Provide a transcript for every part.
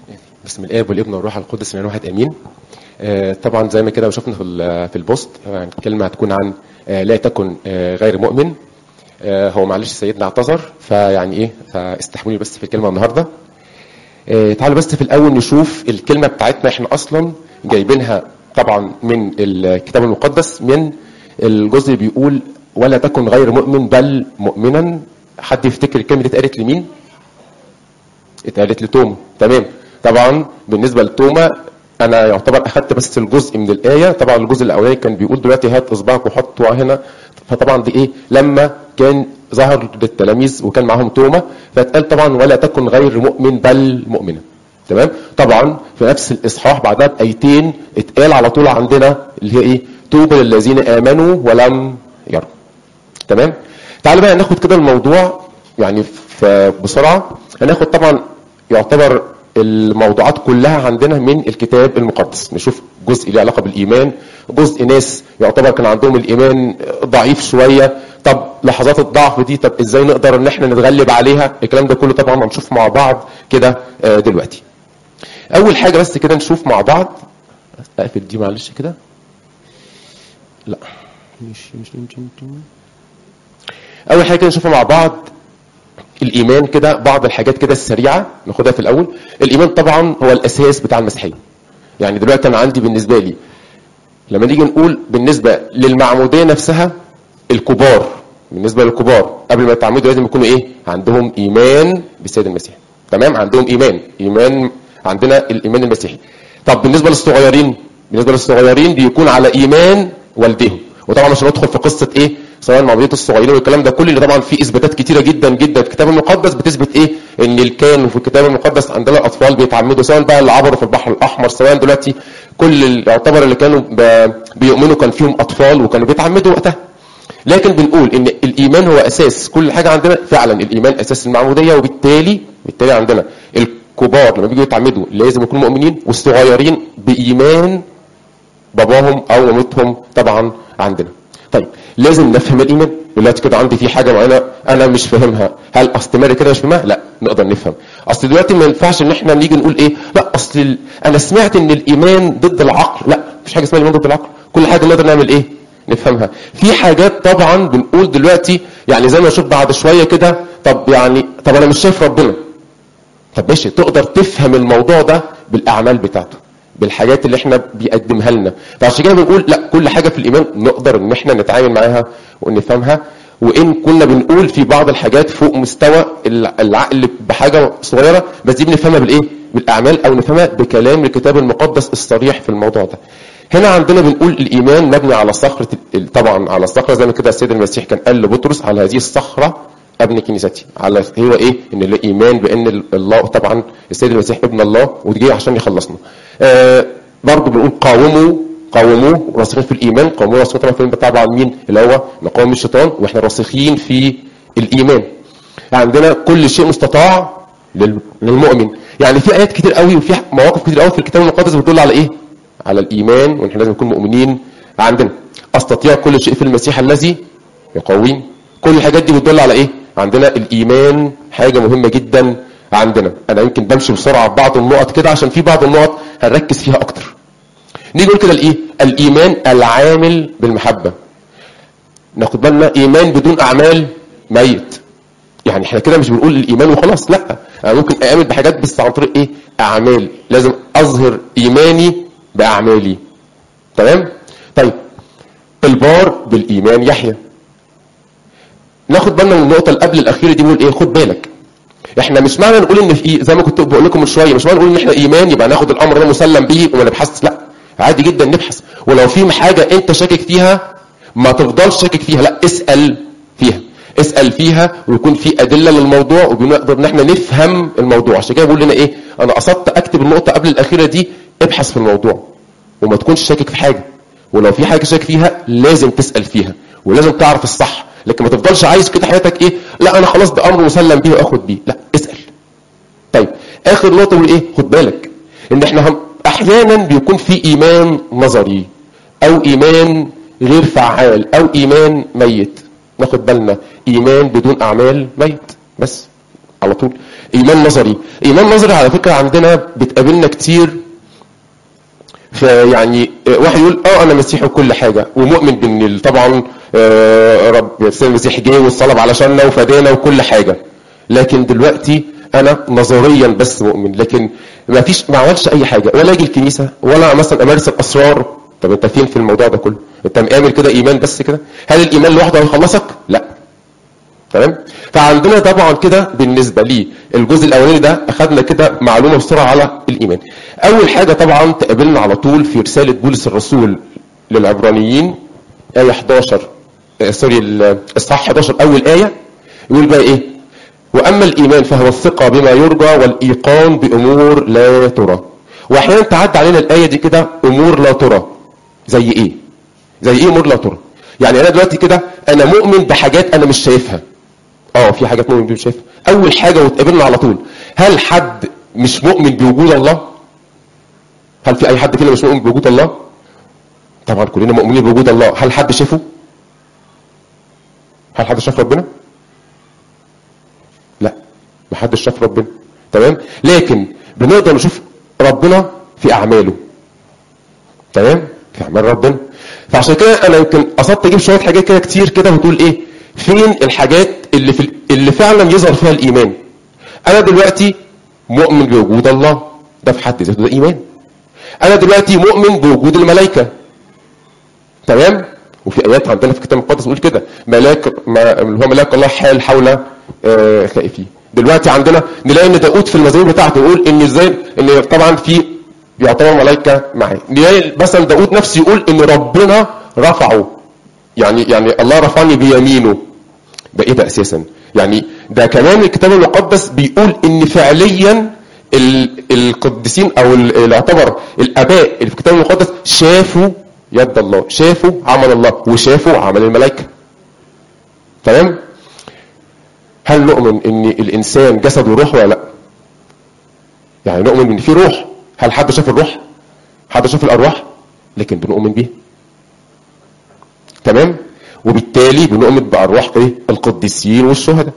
بسم الاب والابن والروح القدس من واحد امين آه، طبعا زي ما كده شفنا في ال- في البوست يعني الكلمه هتكون عن آه، لا تكن آه، غير مؤمن آه، هو معلش سيدنا اعتذر فيعني ايه فاستحملوني بس في الكلمه النهارده آه، تعالوا بس في الاول نشوف الكلمه بتاعتنا احنا اصلا جايبينها طبعا من الكتاب المقدس من الجزء اللي بيقول ولا تكن غير مؤمن بل مؤمنا حد يفتكر الكلمه دي اتقالت لمين؟ اتقالت لتوما تمام طبعا بالنسبه لتوما انا يعتبر اخدت بس الجزء من الايه طبعا الجزء الاولاني كان بيقول دلوقتي هات اصبعك وحطه هنا فطبعا دي ايه لما كان ظهر للتلاميذ وكان معاهم توما فاتقال طبعا ولا تكن غير مؤمن بل مؤمنا تمام طبعا في نفس الاصحاح بعدها بايتين اتقال على طول عندنا اللي هي ايه توبى للذين امنوا ولم يروا تمام تعالوا بقى ناخد كده الموضوع يعني في بسرعه هناخد طبعا يعتبر الموضوعات كلها عندنا من الكتاب المقدس نشوف جزء له علاقه بالايمان جزء ناس يعتبر كان عندهم الايمان ضعيف شويه طب لحظات الضعف دي طب ازاي نقدر ان احنا نتغلب عليها الكلام ده كله طبعا هنشوف مع بعض كده آه، دلوقتي اول حاجه بس كده نشوف مع بعض اقفل دي معلش كده لا مش مش مش, مش. اول حاجه كده نشوفها مع بعض الايمان كده بعض الحاجات كده السريعه ناخدها في الاول الايمان طبعا هو الاساس بتاع المسيحيه يعني دلوقتي انا عندي بالنسبه لي لما نيجي نقول بالنسبه للمعموديه نفسها الكبار بالنسبه للكبار قبل ما يتعمدوا لازم يكونوا ايه عندهم ايمان بالسيد المسيح تمام عندهم ايمان ايمان عندنا الايمان المسيحي طب بالنسبه للصغيرين بالنسبه للصغيرين بيكون على ايمان والديهم وطبعا مش هندخل في قصه ايه سواء معموديه الصغيرين والكلام ده كله اللي طبعا في اثباتات كتيره جدا جدا في الكتاب المقدس بتثبت ايه ان اللي كانوا في الكتاب المقدس عندنا الاطفال بيتعمدوا سواء بقى اللي عبروا في البحر الاحمر سواء دلوقتي كل اللي يعتبر اللي كانوا ب- بيؤمنوا كان فيهم اطفال وكانوا بيتعمدوا وقتها لكن بنقول ان الايمان هو اساس كل حاجه عندنا فعلا الايمان اساس المعموديه وبالتالي بالتالي عندنا الكبار لما بيجوا يتعمدوا لازم يكونوا مؤمنين والصغيرين بايمان باباهم او مامتهم طبعا عندنا طيب لازم نفهم الايمان دلوقتي كده عندي في حاجه معينه انا مش فاهمها هل استمر كده مش فاهمها لا نقدر نفهم اصل دلوقتي ما ينفعش ان احنا نيجي نقول ايه لا اصل ال- انا سمعت ان الايمان ضد العقل لا مفيش حاجه اسمها الايمان ضد العقل كل حاجه نقدر نعمل ايه نفهمها في حاجات طبعا بنقول دلوقتي يعني زي ما نشوف بعد شويه كده طب يعني طب انا مش شايف ربنا طب ماشي تقدر تفهم الموضوع ده بالاعمال بتاعته بالحاجات اللي احنا بيقدمها لنا فعشان كده بنقول لا كل حاجه في الايمان نقدر ان احنا نتعامل معاها ونفهمها وان كنا بنقول في بعض الحاجات فوق مستوى الع- العقل بحاجه صغيره بس دي بنفهمها بالايه بالاعمال او نفهمها بكلام الكتاب المقدس الصريح في الموضوع ده هنا عندنا بنقول الايمان مبني على صخره ال- طبعا على الصخره زي ما كده السيد المسيح كان قال لبطرس على هذه الصخره ابن كنيستي على هو ايه ان الايمان بان ال- الله طبعا السيد المسيح ابن الله وجي عشان يخلصنا آه برضه بنقول قاوموا قاوموه راسخين في الايمان قاوموه راسخين طبعا في الإيمان طبعا مين اللي هو نقاوم الشيطان واحنا راسخين في الايمان عندنا كل شيء مستطاع لل- للمؤمن يعني في ايات كتير قوي وفي مواقف كتير قوي في الكتاب المقدس بتدل على ايه على الايمان وان احنا لازم نكون مؤمنين عندنا استطيع كل شيء في المسيح الذي يقويني كل الحاجات دي بتدل على ايه عندنا الايمان حاجه مهمه جدا عندنا انا يمكن بمشي بسرعه في بعض النقط كده عشان في بعض النقط هنركز فيها اكتر نيجي نقول كده الايه الايمان العامل بالمحبه ناخد بالنا ايمان بدون اعمال ميت يعني احنا كده مش بنقول الايمان وخلاص لا انا ممكن اامن بحاجات بس عن طريق ايه اعمال لازم اظهر ايماني باعمالي تمام طيب البار بالايمان يحيى ناخد بالنا من النقطه اللي قبل الاخيره دي نقول ايه خد بالك احنا مش معنى نقول ان في إيه زي ما كنت بقول لكم من شويه مش معنى نقول ان احنا ايمان يبقى ناخد الامر ده مسلم به وما نبحثش لا عادي جدا نبحث ولو في حاجه انت شاكك فيها ما تفضلش شاكك فيها لا اسال فيها اسال فيها ويكون في ادله للموضوع وبنقدر ان احنا نفهم الموضوع عشان كده بقول لنا ايه انا قصدت اكتب النقطه قبل الاخيره دي ابحث في الموضوع وما تكونش شاكك في حاجه ولو في حاجه شاكك فيها لازم تسال فيها ولازم تعرف الصح لكن ما تفضلش عايز كده حياتك ايه لا انا خلاص ده امر مسلم بيه واخد بيه لا اسال طيب اخر نقطه بقول ايه خد بالك ان احنا هم احيانا بيكون في ايمان نظري او ايمان غير فعال او ايمان ميت ناخد بالنا ايمان بدون اعمال ميت بس على طول ايمان نظري ايمان نظري على فكره عندنا بتقابلنا كتير فيعني آه، واحد يقول اه انا مسيحي وكل حاجه ومؤمن بان ال- طبعا آه، رب السيد المسيح جه واتصلب علشاننا وفدانا وكل حاجه لكن دلوقتي انا نظريا بس مؤمن لكن ما فيش ما عملش اي حاجه ولا اجي الكنيسه ولا مثلا امارس الاسرار طب انت فين في الموضوع ده كله انت مآمن كده ايمان بس كده هل الايمان لوحده هيخلصك لا تمام فعندنا طبعا كده بالنسبه لي الجزء الاولاني ده اخذنا كده معلومه بسرعه على الايمان اول حاجه طبعا تقابلنا على طول في رساله بولس الرسول للعبرانيين ايه 11 آه، سوري ال- اصحاح 11 اول ايه يقول بقى ايه واما الايمان فهو الثقه بما يرجى والايقان بامور لا ترى واحيانا تعدي علينا الايه دي كده امور لا ترى زي ايه زي ايه امور لا ترى يعني انا دلوقتي كده انا مؤمن بحاجات انا مش شايفها اه في حاجات مؤمن بيها مش شايفها اول حاجه وتقابلنا على طول هل حد مش مؤمن بوجود الله هل في اي حد فينا مش مؤمن بوجود الله طبعا كلنا مؤمنين بوجود الله هل حد شافه هل حد شاف ربنا لا ما حدش شاف ربنا تمام لكن بنقدر نشوف ربنا في اعماله تمام في اعمال ربنا فعشان كده انا يمكن قصدت اجيب شويه حاجات كده كتير كده وتقول ايه فين الحاجات اللي في اللي فعلا يظهر فيها الايمان انا دلوقتي مؤمن بوجود الله ده في حد ذاته ده ايمان انا دلوقتي مؤمن بوجود الملائكه تمام وفي ايات عندنا في الكتاب المقدس بيقول كده ملاك ما اللي هو ملاك الله حال حول آه، خائفيه دلوقتي عندنا نلاقي ان داود في المزامير بتاعته يقول ان ازاي ان طبعا في يعتبر ملائكه معاه نلاقي مثلا داود نفسه يقول ان ربنا رفعه يعني يعني الله رفعني بيمينه ده ايه ده اساسا يعني ده كمان الكتاب المقدس بيقول ان فعليا ال- القديسين او ال- اللي يعتبر الاباء اللي في الكتاب المقدس شافوا يد الله شافوا عمل الله وشافوا عمل الملائكه تمام هل نؤمن ان الانسان جسد وروح ولا لا يعني نؤمن ان في روح هل حد شاف الروح حد شاف الارواح لكن بنؤمن بيها تمام وبالتالي بنؤمن بارواح ايه القديسين والشهداء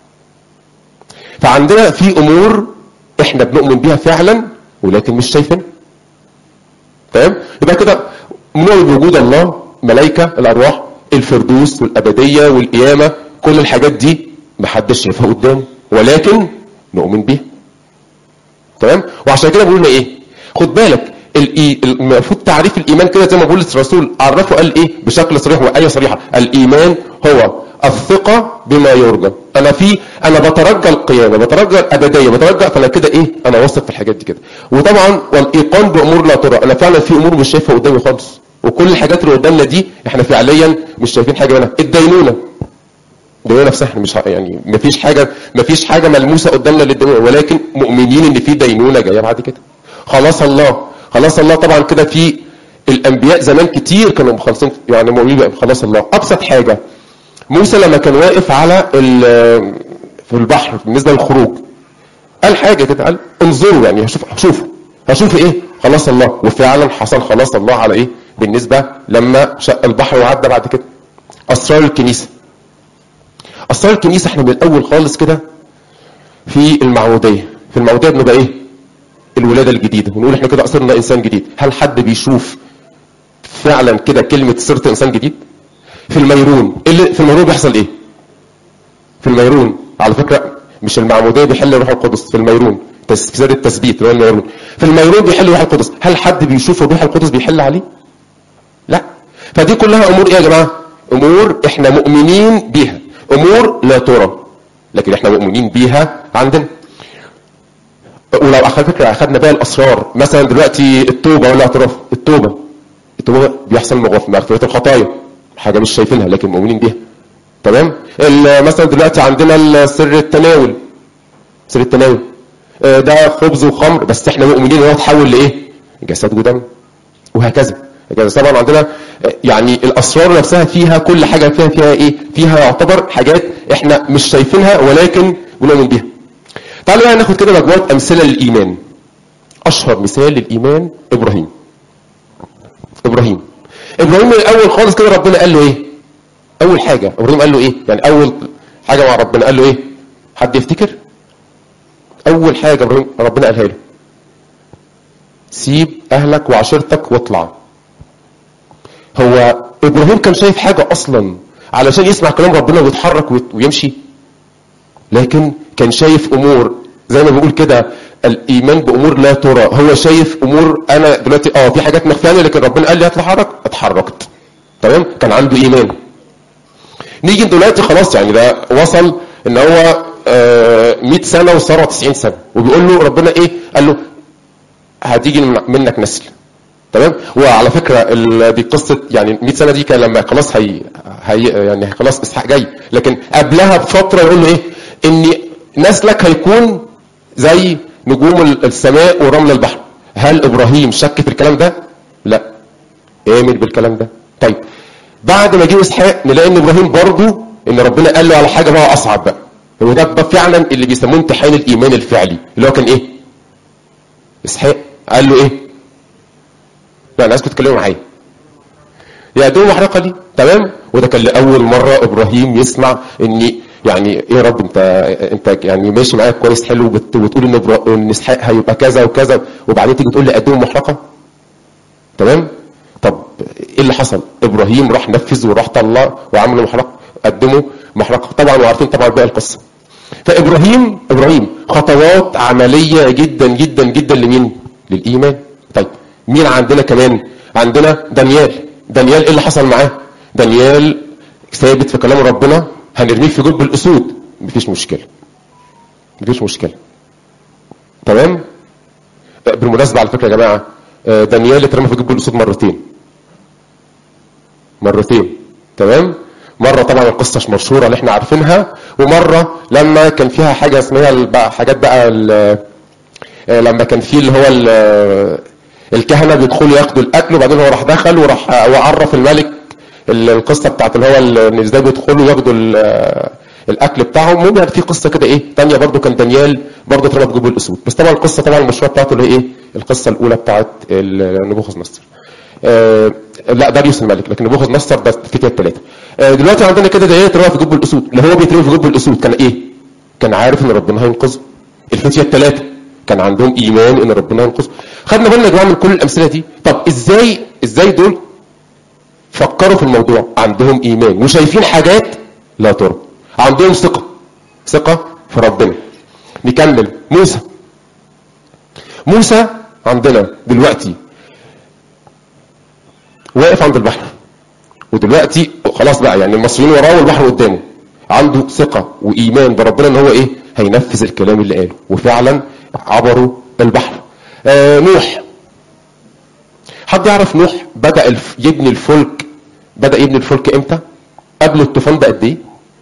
فعندنا في امور احنا بنؤمن بيها فعلا ولكن مش شايفينها تمام يبقى كده نؤمن بوجود الله ملائكه الارواح الفردوس والابديه والقيامه كل الحاجات دي محدش شايفها قدامه ولكن نؤمن بيها تمام وعشان كده بيقولنا ايه خد بالك الإي- المفروض تعريف الايمان كده زي ما بولس الرسول عرفه قال ايه بشكل صريح وايه صريحه الايمان هو الثقه بما يرجى انا في انا بترجى القيامه بترجى الابديه بترجى فانا كده ايه انا واثق في الحاجات دي كده وطبعا والايقان بامور لا ترى انا فعلا في امور مش شايفها قدامي خالص وكل الحاجات اللي قدامنا دي احنا فعليا مش شايفين حاجه منها الدينونه الدنيا نفسها احنا مش ه- يعني مفيش حاجه مفيش حاجه ملموسه قدامنا للدنيا ولكن مؤمنين ان في دينونه جايه بعد كده خلاص الله خلاص الله طبعا كده في الانبياء زمان كتير كانوا مخلصين يعني مؤمنين خلاص الله ابسط حاجه موسى لما كان واقف على ال- في البحر بالنسبه للخروج قال حاجه كده قال انظروا يعني هشوف هشوف هشوف ايه خلاص الله وفعلا حصل خلاص الله على ايه بالنسبه لما شق البحر وعدى بعد كده اسرار الكنيسه اسرار الكنيسه احنا من الاول خالص كده في المعموديه في المعموديه بنبقى ايه الولاده الجديده ونقول احنا كده اصرنا انسان جديد هل حد بيشوف فعلا كده كلمه صرت انسان جديد في الميرون إيه اللي في الميرون بيحصل ايه في الميرون على فكره مش المعموديه بيحل الروح القدس في الميرون تس- في زاد التثبيت اللي هو الميرون في الميرون بيحل الروح القدس هل حد بيشوف الروح القدس بيحل عليه لا فدي كلها امور ايه يا جماعه امور احنا مؤمنين بيها امور لا ترى لكن احنا مؤمنين بيها عندنا ولو اخذ فكره اخذنا بقى الاسرار مثلا دلوقتي التوبه والاعتراف التوبه التوبه بيحصل مغف- مغفره الخطايا حاجه مش شايفينها لكن مؤمنين بيها تمام ال- مثلا دلوقتي عندنا ال- سر التناول سر التناول آه، ده خبز وخمر بس احنا مؤمنين ان هو اتحول لايه جسد ودم وهكذا هكذا طبعا عندنا آه، يعني الاسرار نفسها فيها كل حاجه فيها فيها ايه فيها يعتبر حاجات احنا مش شايفينها ولكن بنؤمن بيها تعالوا بقى ناخد كده مجموعه امثله للايمان اشهر مثال للايمان ابراهيم ابراهيم ابراهيم من الاول خالص كده ربنا قال له ايه اول حاجه ابراهيم قال له ايه يعني اول حاجه مع ربنا قال له ايه حد يفتكر اول حاجه إبراهيم- ربنا قالها له سيب اهلك وعشيرتك واطلع هو ابراهيم كان شايف حاجه اصلا علشان يسمع كلام ربنا ويتحرك ويت- ويمشي لكن كان شايف امور زي ما بيقول كده الايمان بامور لا ترى هو شايف امور انا دلوقتي اه في حاجات مخفيه لكن ربنا قال لي اتحرك اتحركت تمام كان عنده ايمان نيجي دلوقتي خلاص يعني ده وصل ان هو آه، 100 سنه وصار 90 سنه وبيقول له ربنا ايه قال له هتيجي من- منك نسل تمام وعلى فكره ال- دي قصه يعني 100 سنه دي كان لما خلاص هي, هي يعني خلاص اسحاق جاي لكن قبلها بفتره يقول له ايه ان نسلك هيكون زي نجوم ال- السماء ورمل البحر هل ابراهيم شك في الكلام ده لا امن بالكلام ده طيب بعد ما جه اسحاق نلاقي ان ابراهيم برضه ان ربنا قال له على حاجه بقى اصعب بقى هو ده بقى فعلا اللي بيسموه امتحان الايمان الفعلي اللي هو كان ايه اسحاق قال له ايه لا الناس بتتكلموا معايا يا دوم محرقه دي تمام وده كان لاول مره ابراهيم يسمع ان يعني ايه يا رب انت انت يعني ماشي معايا كويس حلو وبت- وتقول ان إبرا- ان اسحاق هيبقى كذا وكذا وبعدين تيجي تقول لي قدموا محرقه تمام طب ايه اللي حصل ابراهيم راح نفذ وراح طلع وعملوا محرقه قدموا محرقه طبعا وعارفين طبعا باقي القصه فابراهيم ابراهيم خطوات عمليه جدا جدا جدا لمين للايمان طيب مين عندنا كمان عندنا دانيال دانيال ايه اللي حصل معاه دانيال ثابت في كلام ربنا هنرميه في جب الاسود مفيش مشكله مفيش مشكله تمام بالمناسبه على فكره يا جماعه آه، دانيال اترمى في جب الاسود مرتين مرتين تمام مره طبعا القصه مش مشهوره اللي احنا عارفينها ومره لما كان فيها حاجه اسمها ال- بقى حاجات بقى ال- آه، لما كان في اللي هو ال- الكهنه بيدخلوا ياخدوا الاكل وبعدين هو راح دخل وراح آه، وعرف الملك ال- القصه بتاعت اللي هو ال- ان ازاي بيدخلوا ياخدوا ال- آه، الاكل بتاعهم المهم يعني في قصه كده ايه تانية برضو كان دانيال برضو اترمى في جبل الاسود بس طبعا القصه طبعا المشروع بتاعته اللي هي ايه القصه الاولى بتاعت ال- نبوخذ نصر آه لا داريوس الملك لكن نبوخذ نصر ده في كده الثلاثه آه دلوقتي عندنا كده دانيال اترمى في جب الاسود اللي هو بيترمي في جب الاسود كان ايه كان عارف ان ربنا هينقذه الفتيه الثلاثه كان عندهم ايمان ان ربنا هينقذه خدنا بالنا يا جماعه من كل الامثله دي طب ازاي ازاي دول فكروا في الموضوع عندهم ايمان وشايفين حاجات لا ترى عندهم ثقه ثقه في ربنا نكمل موسى موسى عندنا دلوقتي واقف عند البحر ودلوقتي خلاص بقى يعني المصريين وراه والبحر قدامه عنده ثقة وإيمان بربنا إن هو إيه هينفذ الكلام اللي قاله وفعلا عبروا البحر آه نوح حد يعرف نوح بدأ الف... يبني الفلك بدأ يبني الفلك إمتى؟ قبل الطوفان بقد إيه؟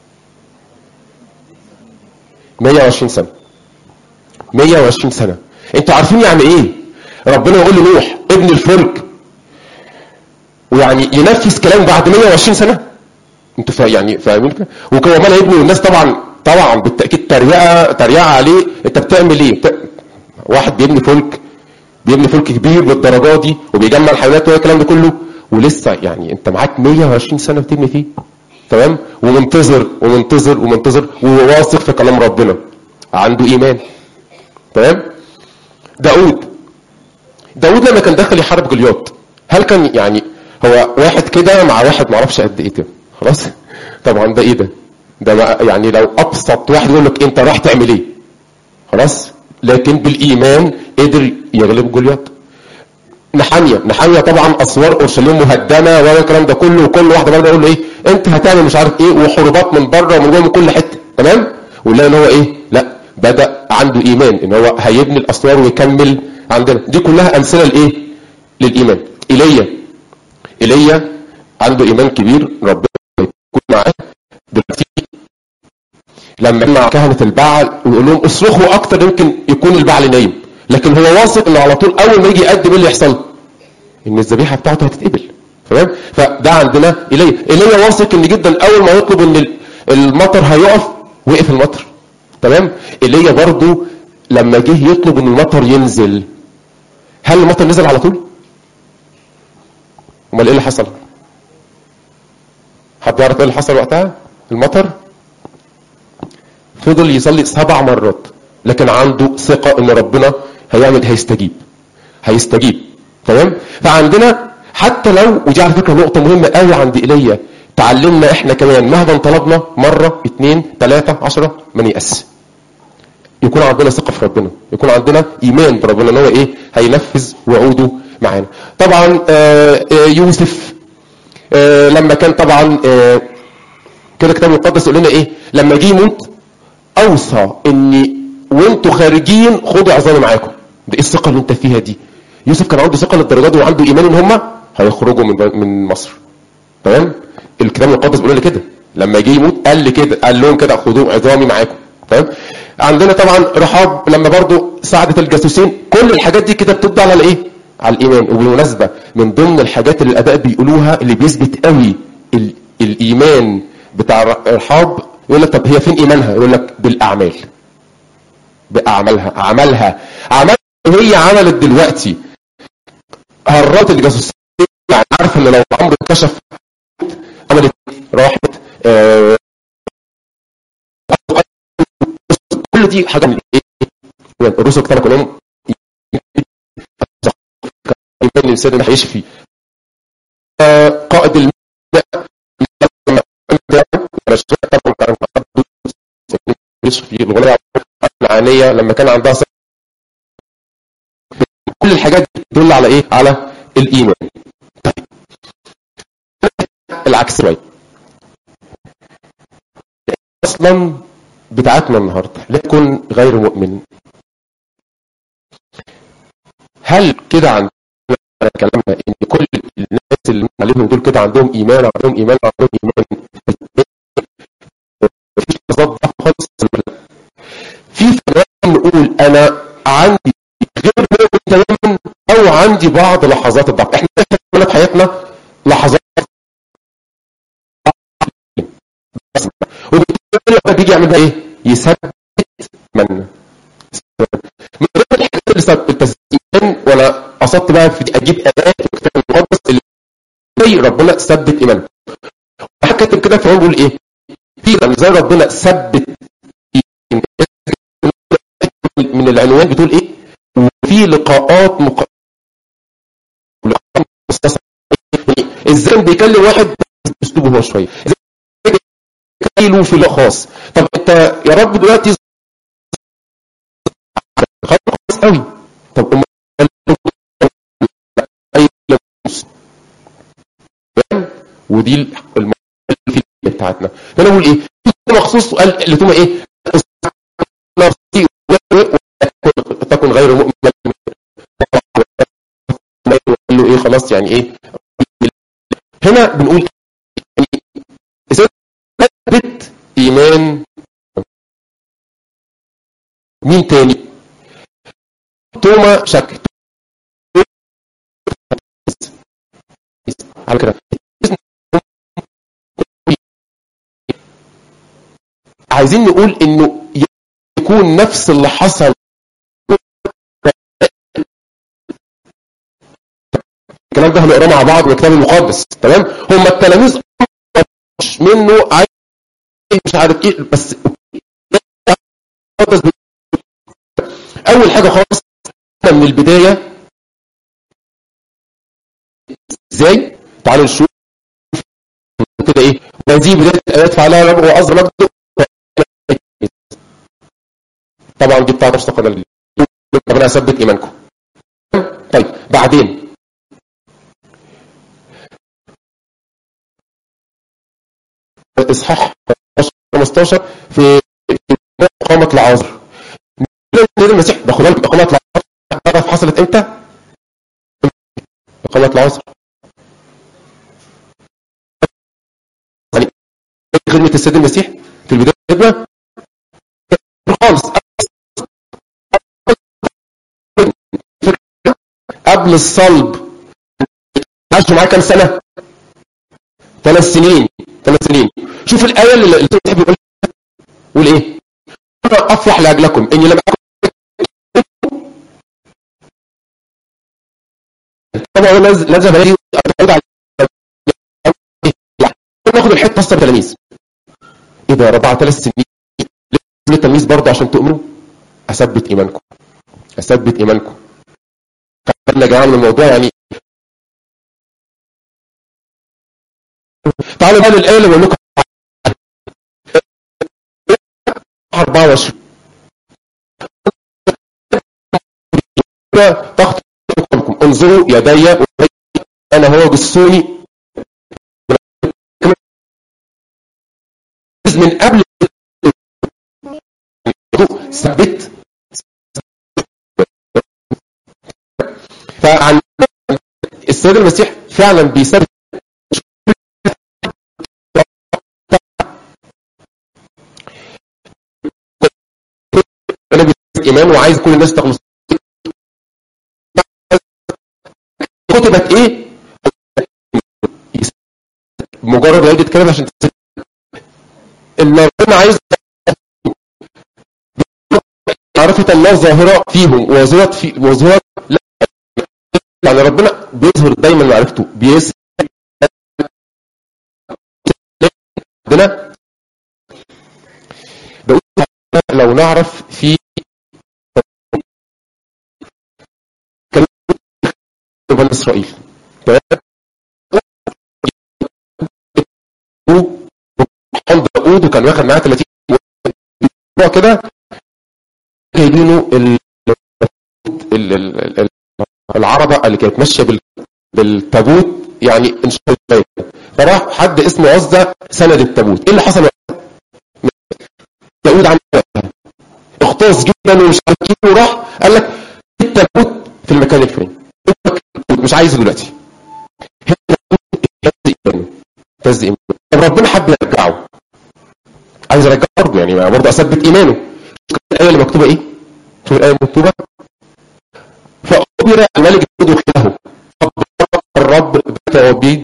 120 سنة 120 سنة انتوا عارفين يعني ايه ربنا يقول لنوح ابن الفلك ويعني ينفذ كلامه بعد 120 سنة انتوا فا يعني فاهمين كده وكمان يبني والناس طبعا طبعا بالتاكيد تريقه تريقه عليه انت بتعمل ايه بت... واحد بيبني فلك بيبني فلك كبير بالدرجات دي وبيجمع الحيوانات والكلام ده كله ولسه يعني انت معاك 120 سنه بتبني فيه تمام ومنتظر ومنتظر ومنتظر وواثق في كلام ربنا عنده ايمان تمام داود داود لما كان داخل يحارب جليات هل كان يعني هو واحد كده مع واحد معرفش قد ايه كده خلاص طبعا ده ايه ده ده بقى يعني لو ابسط واحد يقول لك انت راح تعمل ايه خلاص لكن بالايمان قدر يغلب جوليات نحامية نحامية طبعا اسوار اورشليم مهدمه ولا الكلام ده كله وكل واحده برضه يقول له ايه انت هتعمل مش عارف ايه وحروبات من بره ومن جوه من كل حته تمام ونلاقي ان هو ايه لا بدا عنده ايمان ان هو هيبني الاسوار ويكمل عندنا دي كلها امثله لايه للايمان ايليا ايليا عنده ايمان كبير ربنا يكون معاه دلوقتي لما مع كهنة البعل ويقول لهم اصرخوا اكتر يمكن يكون البعل نايم لكن هو واثق انه على طول اول ما يجي يقدم ايه اللي يحصل ان الذبيحه بتاعته هتتقبل تمام فده عندنا ايليا ايليا واثق ان جدا اول ما يطلب ان المطر هيقف وقف المطر تمام ايليا برضو لما جه يطلب ان المطر ينزل هل المطر نزل على طول امال ايه اللي حصل حد يعرف ايه اللي حصل وقتها المطر فضل يصلي سبع مرات لكن عنده ثقة ان ربنا هيعمل هيستجيب هيستجيب تمام فعندنا حتى لو ودي على فكرة نقطة مهمة قوي عند ايليا تعلمنا احنا كمان مهما طلبنا مرة اتنين تلاتة عشرة ما نيأس يكون عندنا ثقة في ربنا يكون عندنا ايمان بربنا ان هو ايه هينفذ وعوده معانا طبعا آه، آه، يوسف آه، لما كان طبعا آه، كده الكتاب المقدس يقول لنا ايه لما جه يموت اوصى ان وانتوا خارجين خدوا عظامي معاكم ده ايه الثقه اللي انت فيها دي يوسف كان عنده ثقه للدرجه دي وعنده ايمان ان هم هيخرجوا من من مصر تمام الكتاب المقدس بيقول لي كده لما جه يموت قال لي كده قال لهم كده خدوا عظامي معاكم تمام عندنا طبعا رحاب لما برضو ساعدت الجاسوسين كل الحاجات دي كده بتبدا على الايه على الايمان وبالمناسبه من ضمن الحاجات اللي الاباء بيقولوها اللي بيثبت قوي ال- الايمان بتاع رحاب يقول لك طب هي فين ايمانها يقول لك بالاعمال باعمالها اعمالها اعمال هي عملت دلوقتي هرات الجاسوسين يعني عارفه ان لو الامر اتكشف عملت إيه؟ راحت آه كل دي حاجه من ايه يعني الرسل كانوا كلهم ايمان الانسان اللي هيعيش فيه آه، قائد الماء لما كان طبعا كان يعيش في الغلاية العانية لما كان عندها ثقة. كل الحاجات دي تدل على ايه على الايمان طيب. العكس شويه اصلا بتاعتنا النهارده لكن غير مؤمن هل كده عندنا كلامنا ان كل الناس اللي عليهم دول كده عندهم ايمان عندهم ايمان عندهم ايمان مفيش تضاد خالص في كلام نقول انا عندي غير مؤمن تماما او عندي بعض لحظات الضعف احنا في حياتنا لحظات بس وبالتالي لما بيجي يعمل بقى ايه يثبت من من ضمن الحاجات اللي سبب التزيين وانا قصدت بقى في دي اجيب ايات في الكتاب المقدس اللي زي ربنا ثبت ايمانه واحد كاتب كده فهو بيقول ايه في زي ربنا ثبت من العنوان بتقول ايه وفي لقاءات مق... لقاءات مختصرة. يعني ازاي بيكلم واحد باسلوبه هو شويه ازاي له في لقاء خاص طب انت يا رب دلوقتي خلاص قوي طب أم أي لمس. فاهم؟ ودي المرحله بتاعتنا فانا بقول ايه مخصوص قال اللي تقول ايه نفسي تكن غير مؤمن قال له ايه خلاص يعني ايه هنا بنقول ثبت ايمان مين تاني توما شك على كده عايزين نقول انه يكون نفس اللي حصل الكلام ده هنقراه مع بعض من الكتاب المقدس تمام هم التلاميذ مش منه عايز مش عارف ايه بس المقدس اول حاجه خالص من البدايه ازاي تعالوا نشوف كده ايه وهذه بدايه الايات فعلها رب واصغر مجد طبعا دي بتاعت مستقبل ربنا يثبت ايمانكم طيب بعدين اصحاح 15 في اقامه العذر المسيح ده خد بالك اقامه العذر تعرف حصلت امتى؟ اقامه العذر يعني خدمه السيد المسيح في البدايه خدمه خالص قبل الصلب عاشوا معاه كام سنه؟ ثلاث سنين ثلاث سنين شوف الايه اللي اللي المسيح بيقول يقول ايه؟ انا افرح لاجلكم اني لم اكن طبعا هو لازم لازم الاقي اتعود على ناخد الحته خاصه بالتلاميذ ايه ده يا رب بعد ثلاث سنين ليه التلاميذ برضه عشان تؤمنوا هثبت ايمانكم هثبت ايمانكم خدنا جماعه من الموضوع يعني تعالوا بقى للايه اللي بقول لكم 24 تخطئ قلوبكم انظروا يدي انا هو جسوني من قبل ثبت فعن السيد المسيح فعلا بيثبت ايمان وعايز كل الناس تخلص كتبت ايه مجرد عيد كلام عشان تسيب اللي ربنا عايز معرفة الله ظاهرة فيهم وظهرت في وظهرت لا يعني ربنا بيظهر دايما معرفته بيس عندنا بقول لو نعرف في بني اسرائيل حمد داوود وكان واخد معاه 30 اسبوع كده جايبينه ال- ال- ال- ال- العربه اللي كانت ماشيه بال- بالتابوت يعني ان شاء الله فراح حد اسمه عزة سند التابوت ايه اللي حصل وقتها؟ داوود عمل وقتها اغتاظ جدا ومش عارف ايه وراح قال لك التابوت في المكان الفلاني التابوت مش عايزه دلوقتي اهتز ايمانه اهتز ايمانه طب ربنا حب يرجعه عايز يرجعه برضه يعني برضه اثبت ايمانه شوف الايه اللي مكتوبه ايه شوف الايه المكتوبه فأخبر الملك داود خلاله الرب بيت وبيد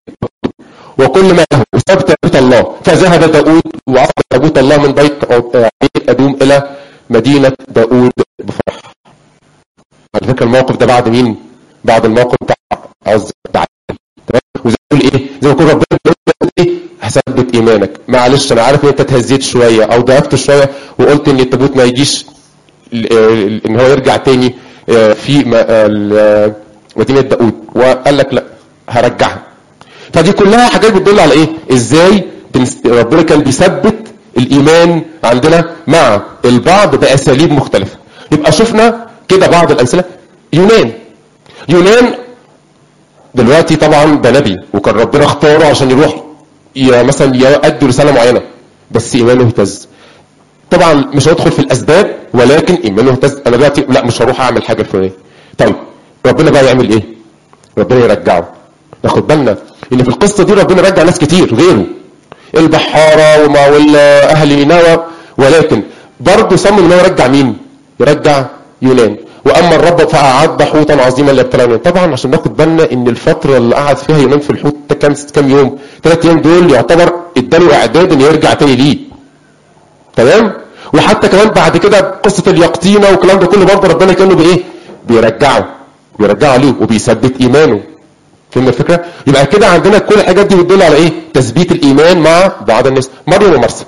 وكل ما له وثبت بيت الله فذهب داود وعصر تابوت الله من بيت بيت أدوم إلى مدينة داود بفرح على فكرة الموقف ده بعد مين؟ بعد الموقف بتاع عز تمام وزي ما يقول ايه؟ زي ما يكون ربنا بيقول ايه؟ هثبت ايمانك معلش انا عارف ان انت اتهزيت شويه او ضعفت شويه وقلت ان التابوت ما يجيش ل- ان هو يرجع تاني آه، في م- ال- مدينه داود وقال لك لا هرجعها فدي كلها حاجات بتدل على ايه ازاي بنس- ربنا كان بيثبت الايمان عندنا مع البعض باساليب مختلفه يبقى شفنا كده بعض الامثله يونان يونان دلوقتي طبعا ده نبي وكان ربنا اختاره عشان يروح ي- مثلا يؤدي رساله معينه بس ايمانه اهتز طبعا مش هدخل في الاسباب ولكن ايمانه اهتز انا دلوقتي لا مش هروح اعمل حاجه الفلانيه طيب ربنا بقى يعمل ايه ربنا يرجعه ناخد بالنا ان في القصه دي ربنا رجع ناس كتير غيره البحاره وما والاهل نينوى ولكن برضه صمم ان هو يرجع مين يرجع يونان واما الرب فاعد حوتا عظيما ليبتلع يونان طبعا عشان ناخد بالنا ان الفتره اللي قعد فيها يونان في الحوت ده كام كام يوم ثلاث ايام دول يعتبر اداله اعداد ان يرجع تاني ليه تمام وحتى كمان بعد كده قصه اليقطينه والكلام ده كله برضه ربنا كانه بايه بيرجعه بيرجعه ليه وبيثبت ايمانه فهمنا الفكره يبقى كده عندنا كل الحاجات دي بتدل على ايه تثبيت الايمان مع بعض الناس مريم ومرسى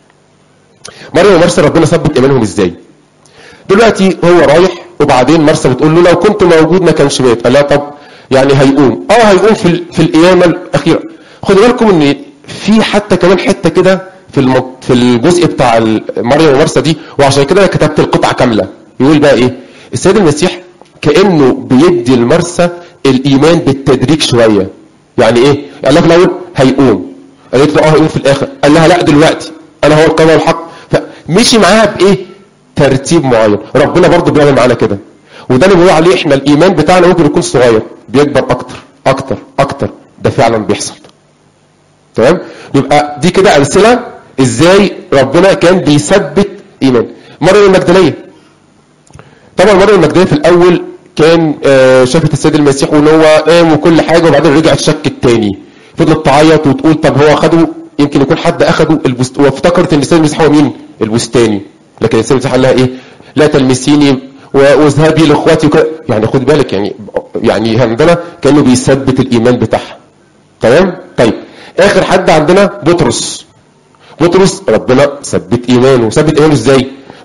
مريم ومرسى ربنا ثبت ايمانهم ازاي دلوقتي هو رايح وبعدين مرسى بتقول له لو كنت موجود ما كانش مات قال لها طب يعني هيقوم اه هيقوم في ال- في القيامه الاخيره خدوا بالكم ان في حتى كمان حته كده في الم... في الجزء بتاع ال- مريم ومرسى دي وعشان كده انا كتبت القطعه كامله يقول بقى ايه السيد المسيح كانه بيدي لمرسى الايمان بالتدريج شويه يعني ايه قال لك الاول هيقوم قالت له اه هيقوم في الاخر قال لها لا دلوقتي انا هو القضاء والحق فمشي معاها بايه ترتيب معين ربنا برضه بيعمل معانا كده وده اللي بنقول عليه احنا الايمان بتاعنا ممكن يكون صغير بيكبر اكتر اكتر اكتر ده فعلا بيحصل تمام يبقى دي كده امثله ازاي ربنا كان بيثبت ايمان مريم المجدليه طبعا مريم المجدليه في الاول كان آه، شافت السيد المسيح وان هو قام وكل حاجه وبعدين رجعت شكت تاني فضلت تعيط وتقول طب هو اخده يمكن يكون حد اخده البست... وافتكرت ان السيد المسيح هو مين؟ البستاني لكن السيد المسيح قال لها ايه؟ لا تلمسيني و- واذهبي لاخواتي وكده يعني خد بالك يعني يعني عندنا كانه بيثبت الايمان بتاعها تمام؟ طيب اخر حد عندنا بطرس بطرس ربنا ثبت ايمانه ثبت ايمانه ازاي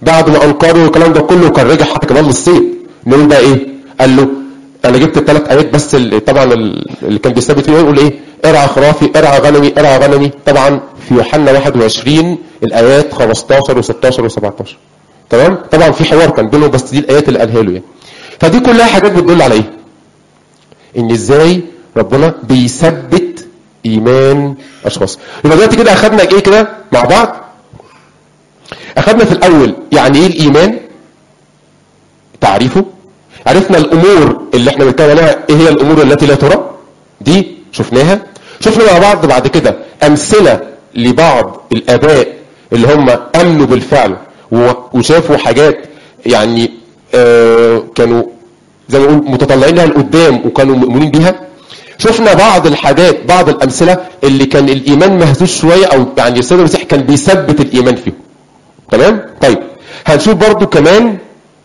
بعد ما انكروا الكلام ده كله وكان رجع حتى كمان للصيد نقول بقى ايه قال له انا جبت الثلاث ايات بس اللي طبعا اللي كان بيثبت فيه يقول ايه ارعى خرافي ارعى غنمي ارعى غنمي طبعا في يوحنا 21 الايات 15 و16 و17 تمام طبعا في حوار كان بينهم بس دي الايات اللي قالها له يعني فدي كلها حاجات بتدل على ايه ان ازاي ربنا بيثبت ايمان اشخاص يبقى دلوقتي كده اخدنا ايه كده مع بعض اخدنا في الاول يعني ايه الايمان تعريفه عرفنا الامور اللي احنا بنتكلم عليها ايه هي الامور التي لا ترى دي شفناها شفنا مع بعض بعد كده امثله لبعض الاباء اللي هم امنوا بالفعل وشافوا حاجات يعني آه كانوا زي ما نقول متطلعين لها لقدام وكانوا مؤمنين بيها شفنا بعض الحاجات بعض الامثله اللي كان الايمان مهزوز شويه او يعني السيد المسيح كان بيثبت الايمان فيهم تمام طيب هنشوف برضو كمان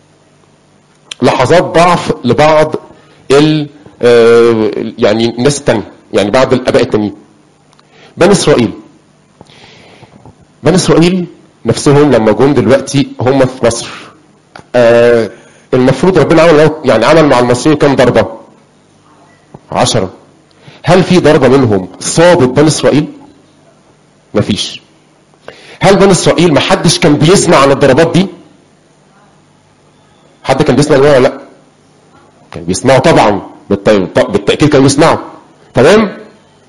لحظات ضعف لبعض ال آه يعني الناس التانية يعني بعض الاباء التانيين بني اسرائيل بني اسرائيل نفسهم لما جم دلوقتي هم في مصر آه المفروض ربنا عمل يعني عمل مع المصريين كام ضربه عشرة هل في ضربة منهم صابت بني اسرائيل مفيش هل بني اسرائيل ما حدش كان بيسمع عن الضربات دي حد كان بيسمع ولا لا كان بيسمعوا طبعا بالتأكيد كانوا بيسمعوا تمام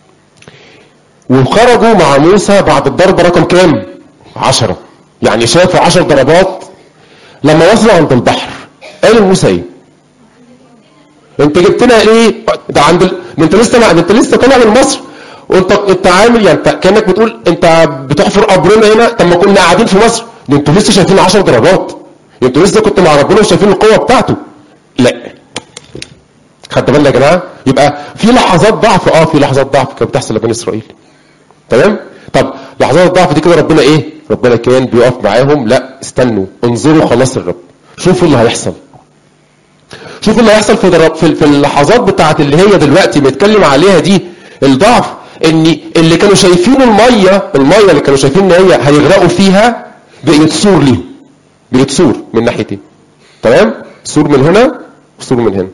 وخرجوا مع موسى بعد الضربة رقم كام عشرة يعني شافوا عشر ضربات لما وصلوا عند البحر قال موسى ايه انت جبتنا ايه ده عند ال... انت لسه ما... انت لسه طالع من مصر وانت انت عامل يعني انت كانك بتقول انت بتحفر قبرنا هنا طب ما كنا قاعدين في مصر ده انتوا لسه شايفين 10 ضربات انتوا لسه كنتوا مع ربنا وشايفين القوه بتاعته لا خدت بالنا يا جماعه يبقى في لحظات ضعف اه في لحظات ضعف كانت بتحصل لبني اسرائيل تمام طب لحظات الضعف دي كده ربنا ايه ربنا كان بيقف معاهم لا استنوا انظروا خلاص الرب شوفوا اللي هيحصل شوفوا اللي هيحصل في درب في, في اللحظات بتاعت اللي هي دلوقتي بنتكلم عليها دي الضعف ان اللي كانوا شايفين الميه الميه اللي كانوا شايفين ان هي هيغرقوا فيها بقت سور ليهم بقت سور من ناحيتين تمام سور من هنا وسور من هنا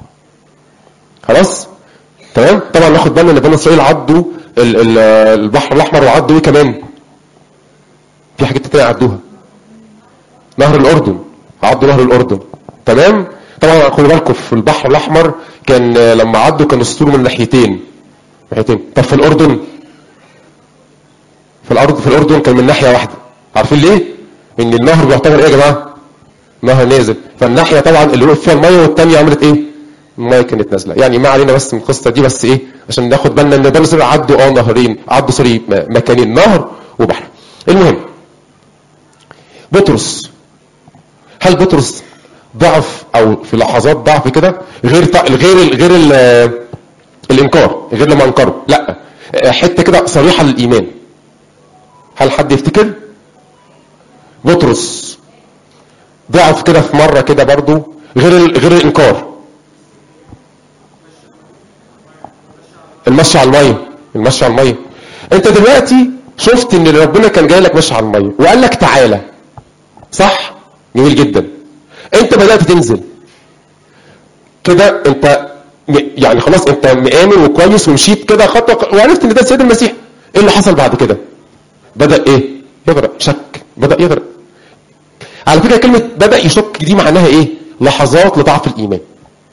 خلاص تمام طبعا ناخد بالنا ان بني اسرائيل عدوا ال ال البحر الاحمر وعدوا ايه كمان في حاجات تانية عدوها نهر الاردن عدوا نهر الاردن تمام طبعا خدوا بالكم في البحر الاحمر كان لما عدوا كان السور من ناحيتين ناحيتين طب في الاردن في الارض في الاردن كان من ناحيه واحده عارفين ليه ان النهر بيعتبر ايه يا جماعه نهر نازل فالناحيه طبعا اللي وقف فيها الميه والثانيه عملت ايه الميه كانت نازله يعني ما علينا بس من القصه دي بس ايه عشان ناخد بالنا ان بني اسرائيل عدوا اه نهرين عدوا سوري مكانين نهر وبحر المهم بطرس هل بطرس ضعف او في لحظات ضعف كده غير غير غير الانكار غير لما انكروا لا حته كده صريحه للايمان هل حد يفتكر بطرس ضعف كده في مره كده برضو غير غير الانكار المشي على الميه المشي على الميه انت دلوقتي شفت ان ربنا كان جاي لك مشي على الميه وقال لك تعالى صح جميل جدا انت بدات تنزل كده انت يعني خلاص انت مآمن وكويس ومشيت كده خطوه وعرفت ان ده السيد المسيح ايه اللي حصل بعد كده بدا ايه يغرق شك بدا يغرق على فكره كلمه بدا يشك دي معناها ايه لحظات لضعف الايمان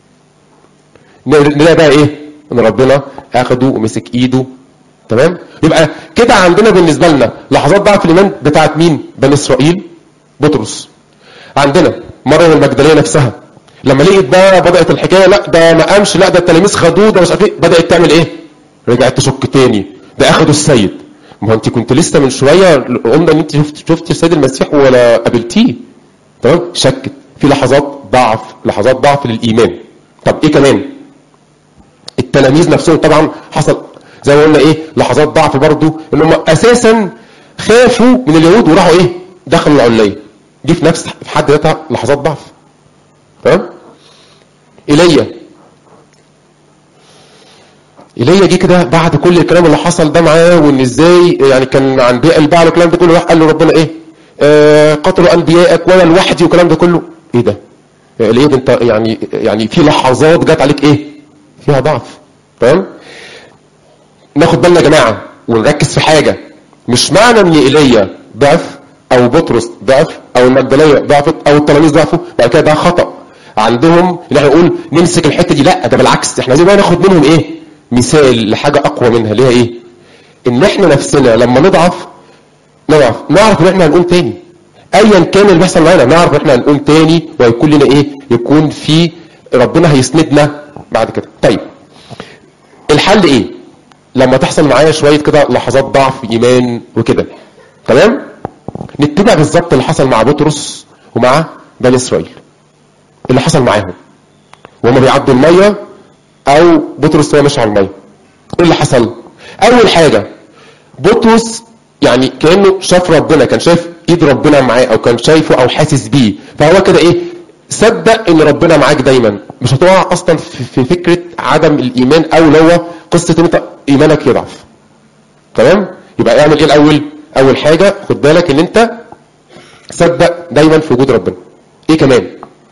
نلاقي بقى ايه ان ربنا اخده ومسك ايده تمام يبقى كده عندنا بالنسبه لنا لحظات ضعف الايمان بتاعت مين بني اسرائيل بطرس عندنا مريم المجدليه نفسها لما لقيت بقى بدات الحكايه لا ده ما قامش لا ده التلاميذ خدوه ده مش عارف ايه بدات تعمل ايه رجعت تشك تاني ده اخدوا السيد ما هو انت كنت لسه من شويه قلنا ان انت شفت شفت السيد المسيح ولا قابلتيه تمام شكت في لحظات ضعف لحظات ضعف للايمان طب ايه كمان التلاميذ نفسهم طبعا حصل زي ما قلنا ايه لحظات ضعف برضو ان هم اساسا خافوا من اليهود وراحوا ايه دخلوا العليه دي في نفس في حد ذاتها لحظات ضعف تمام ايليا ايليا جه كده بعد كل الكلام اللي حصل ده معاه وان ازاي يعني كان عن بيئه البعل والكلام ده كله راح قال له ربنا ايه آه قتلوا انبيائك وانا لوحدي والكلام ده كله ايه ده آه، ليه ده انت يعني يعني في لحظات جت عليك ايه فيها ضعف تمام ناخد بالنا يا جماعه ونركز في حاجه مش معنى ان ايليا ضعف او بطرس ضعف او المجدليه ضعفت او التلاميذ ضعفوا بعد كده ده خطا عندهم ان احنا نقول نمسك الحته دي لا ده بالعكس احنا عايزين بقى ناخد منهم ايه مثال لحاجه اقوى منها اللي هي ايه ان احنا نفسنا لما نضعف نضعف نعرف ان احنا هنقوم تاني ايا كان اللي بيحصل معانا نعرف ان احنا هنقوم تاني ويكون لنا ايه يكون في ربنا هيسندنا بعد كده طيب الحل ايه لما تحصل معايا شويه كده لحظات ضعف ايمان وكده تمام نتبع بالظبط اللي حصل مع بطرس ومع بني اسرائيل اللي حصل معاهم وهما بيعدوا الميه او بطرس هو ماشي على الميه ايه اللي حصل اول حاجه بطرس يعني كانه شاف ربنا كان شايف ايد ربنا معاه او كان شايفه او حاسس بيه فهو كده ايه صدق ان ربنا معاك دايما مش هتقع اصلا في في فكره عدم الايمان او اللي هو قصه ان انت ايمانك يضعف تمام يبقى اعمل ايه الاول اول حاجه خد بالك ان انت صدق دايما في وجود ربنا ايه كمان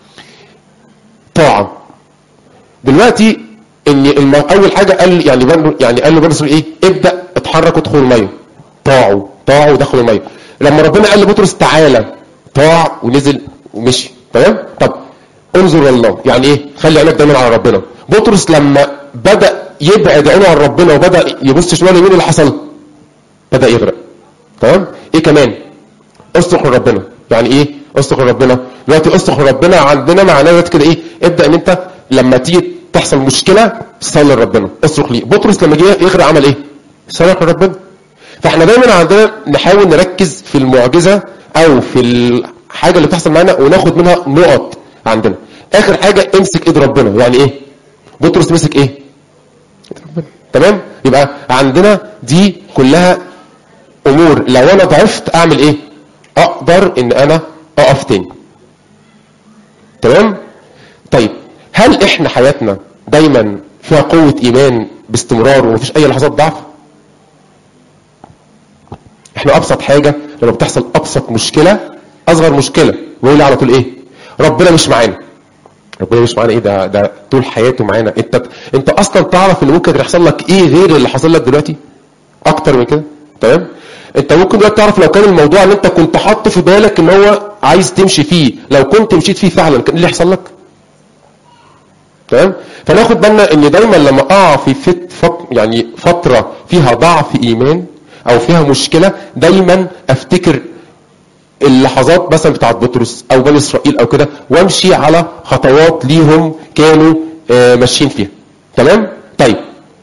طاعه دلوقتي ان الم... اول حاجه قال يعني بن... يعني قال له بطرس ايه ابدا اتحرك وادخل الميه طاعوا طاعوا ودخلوا الميه لما ربنا قال لبطرس تعالى طاع ونزل ومشي تمام طب انظر الله يعني ايه خلي عينك دايما على ربنا بطرس لما بدا يبعد عينه عن ربنا وبدا يبص شمال يمين اللي حصل بدا يغرق تمام ايه كمان اصرخ لربنا يعني ايه اصرخ لربنا دلوقتي اصرخ لربنا عندنا معناه دلوقتي كده ايه ابدا ان انت لما تيجي تحصل مشكله صلي لربنا اصرخ ليه بطرس لما جه يغرق عمل ايه صرخ لربنا فاحنا دايما عندنا نحاول نركز في المعجزه او في الحاجه اللي بتحصل معانا وناخد منها نقط عندنا اخر حاجه امسك ايد ربنا يعني ايه بطرس مسك ايه ايد ربنا تمام يبقى عندنا دي كلها امور لو انا ضعفت اعمل ايه اقدر ان انا اقف تاني تمام طيب هل احنا حياتنا دايما فيها قوة ايمان باستمرار ومفيش اي لحظات ضعف احنا ابسط حاجة لما بتحصل ابسط مشكلة اصغر مشكلة ويقول على طول ايه ربنا مش معانا ربنا مش معانا ايه ده ده طول حياته معانا انت انت اصلا تعرف ان ممكن يحصل لك ايه غير اللي حصل لك دلوقتي اكتر من كده تمام انت ممكن دلوقتي تعرف لو كان الموضوع اللي انت كنت حاطه في بالك ان هو عايز تمشي فيه لو كنت مشيت فيه فعلا كان إيه اللي يحصل لك تمام فناخد بالنا ان دايما لما اقع في فت فت يعني فتره فيها ضعف ايمان او فيها مشكله دايما افتكر اللحظات مثلا بتاعت بطرس او بني اسرائيل او كده وامشي على خطوات ليهم كانوا آه، ماشيين فيها تمام طيب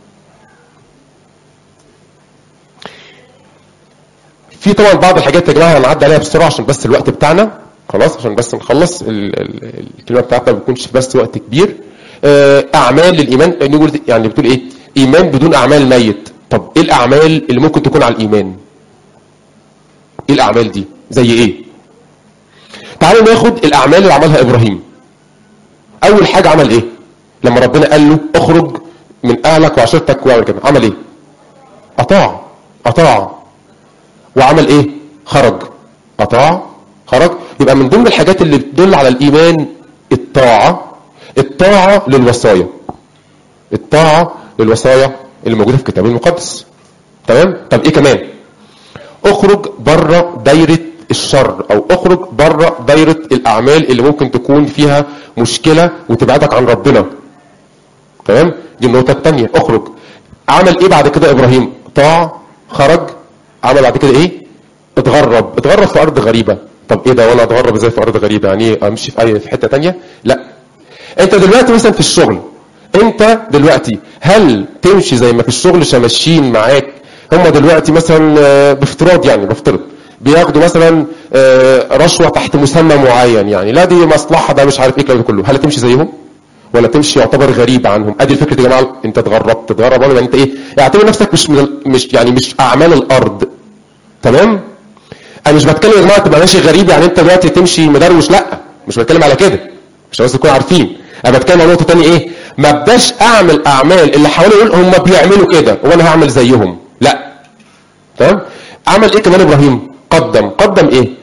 في طبعا بعض الحاجات يا جماعه هنعدي عليها بسرعه عشان بس الوقت بتاعنا خلاص عشان بس نخلص ال- ال- الكلمه بتاعتنا ما بتكونش بس وقت كبير آه، اعمال للايمان نقول يعني بتقول ايه ايمان بدون اعمال ميت طب ايه الاعمال اللي ممكن تكون على الايمان ايه الاعمال دي زي ايه تعالوا ناخد الاعمال اللي عملها ابراهيم اول حاجه عمل ايه لما ربنا قال له اخرج من اهلك وعشيرتك واعمل كده عمل ايه اطاع اطاع وعمل ايه خرج اطاع خرج يبقى من ضمن الحاجات اللي بتدل على الايمان الطاعه الطاعه للوصايا الطاعه للوصايا اللي موجوده في الكتاب المقدس تمام طب ايه كمان اخرج بره دايره الشر او اخرج بره دايره الاعمال اللي ممكن تكون فيها مشكله وتبعدك عن ربنا تمام دي النقطه الثانيه اخرج عمل ايه بعد كده ابراهيم طاع خرج عمل بعد كده ايه اتغرب اتغرب في ارض غريبه طب ايه ده وانا اتغرب ازاي في ارض غريبه يعني ايه امشي في اي في حته تانية لا انت دلوقتي مثلا في الشغل انت دلوقتي هل تمشي زي ما في الشغل ماشيين معاك هم دلوقتي مثلا آه، بافتراض يعني بفترض بياخدوا مثلا آه، رشوه تحت مسمى معين يعني لا دي مصلحه ده مش عارف ايه الكلام ده كله هل تمشي زيهم ولا تمشي يعتبر غريب عنهم ادي الفكره يا جماعه انت اتغربت تتغرب يعني انت ايه اعتبر نفسك مش من ال- مش يعني مش اعمال الارض تمام انا مش بتكلم يا جماعه تبقى ماشي غريب يعني انت دلوقتي تمشي مدروش لا مش بتكلم على كده عشان بس تكونوا عارفين انا بتكلم على نقطه ثانيه ايه ما ابداش اعمل اعمال اللي حوالي يقول هم بيعملوا كده وانا هعمل زيهم لا تمام عمل ايه كمان ابراهيم قدم قدم ايه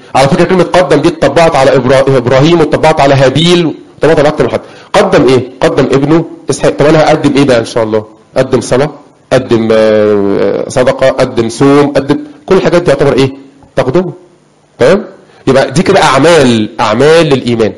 على فكره كلمه قدم دي اتطبقت على إبرا- ابراهيم واتطبقت على هابيل واتطبقت على اكتر من حد قدم ايه قدم ابنه اسحاق طب انا هقدم ايه بقى ان شاء الله قدم صلاه قدم آه، صدقه قدم صوم قدم كل الحاجات دي يعتبر ايه تقدمه تمام يبقى دي كده اعمال اعمال للايمان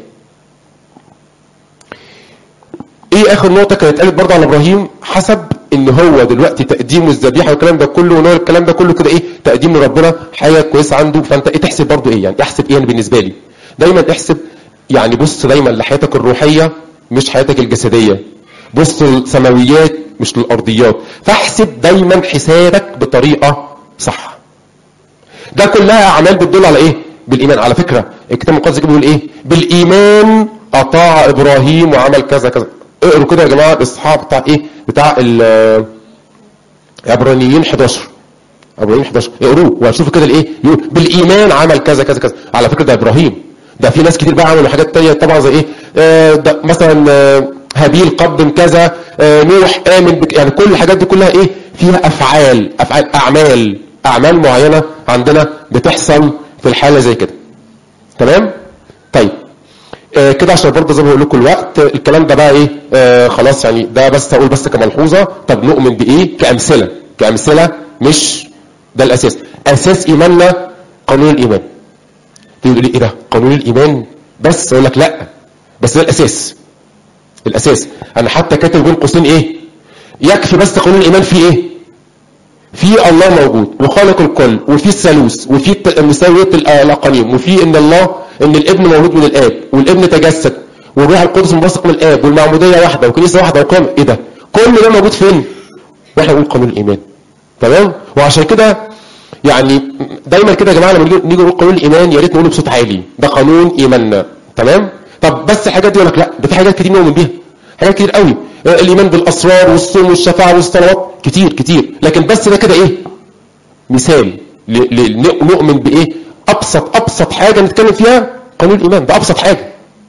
ايه اخر نقطه كانت اتقالت برضه على ابراهيم حسب ان هو دلوقتي تقديم الذبيحه والكلام ده كله ونوع الكلام ده كله كده ايه تقديم لربنا حاجه كويسه عنده فانت ايه تحسب برضه ايه يعني احسب ايه أنا بالنسبه لي دايما احسب يعني بص دايما لحياتك الروحيه مش حياتك الجسديه بص للسماويات مش للارضيات فاحسب دايما حسابك بطريقه صح ده كلها اعمال بتدل على ايه بالايمان على فكره الكتاب المقدس كده بيقول ايه بالايمان اطاع ابراهيم وعمل كذا كذا اقروا كده يا جماعه الاصحاح بتاع ايه بتاع ال- عبرانيين 11 عبرانيين 11 اقروه وهتشوفوا كده الايه يقول بالايمان عمل كذا كذا كذا على فكره ده ابراهيم ده في ناس كتير بقى عملوا حاجات تانية طبعا زي ايه آه ده مثلا آه هابيل قدم كذا آه نوح امن بك يعني كل الحاجات دي كلها ايه فيها افعال افعال اعمال اعمال معينه عندنا بتحصل في الحاله زي كده تمام طيب آه كده عشان برضه زي ما بقول لكم الوقت آه، الكلام ده بقى ايه آه خلاص يعني ده بس هقول بس كملحوظه طب نؤمن بايه كامثله كامثله مش ده الاساس اساس ايماننا قانون الايمان تقول لي ايه ده قانون الايمان بس اقول لك لا بس ده الاساس الاساس انا حتى كاتب بين قوسين ايه يكفي بس قانون الايمان فيه ايه في الله موجود وخالق الكل وفي الثالوث وفي الت- مساوية ال- الأقانيم وفي إن الله إن الابن مولود من الآب والابن تجسد والروح القدس منبثق من الآب والمعمودية واحدة وكنيسة واحدة وقام إيه ده؟ كل ده موجود فين؟ وإحنا بنقول قانون الإيمان تمام؟ وعشان كده يعني دايما كده يا جماعة لما نيجي نيجي نقول قانون الإيمان يا ريت نقوله بصوت عالي ده قانون إيماننا تمام؟ طب بس الحاجات دي يقول لك لا ده في حاجات كتير نؤمن بيها حاجات كتير قوي آه، الايمان بالاسرار والصوم والشفاعه والصلوات كتير كتير لكن بس ده كده ايه مثال ل- ل- نؤمن بايه ابسط ابسط حاجه نتكلم فيها قانون الايمان ده ابسط حاجه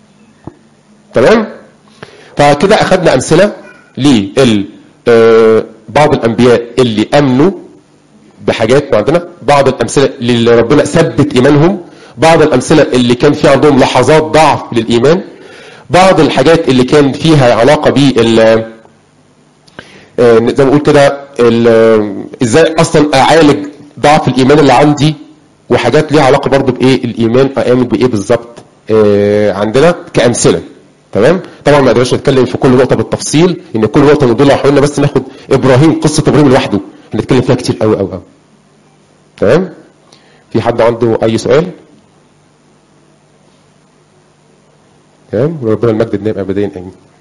تمام فكده اخذنا امثله لل آه، بعض الانبياء اللي امنوا بحاجات عندنا بعض الامثله اللي ربنا ثبت ايمانهم بعض الامثله اللي كان في عندهم لحظات ضعف للايمان بعض الحاجات اللي كان فيها علاقه بال آه، زي ما نقول كده ال- آه، ازاي اصلا اعالج ضعف الايمان اللي عندي وحاجات ليها علاقه برضو بايه الايمان اامن بايه بالظبط آه، عندنا كامثله تمام طبعا ما نقدرش نتكلم في كل نقطه بالتفصيل ان كل نقطه من دول لو حاولنا بس ناخد ابراهيم قصه ابراهيم لوحده هنتكلم فيها كتير قوي قوي قوي تمام في حد عنده اي سؤال تمام وربنا المجد النائم ابديا امين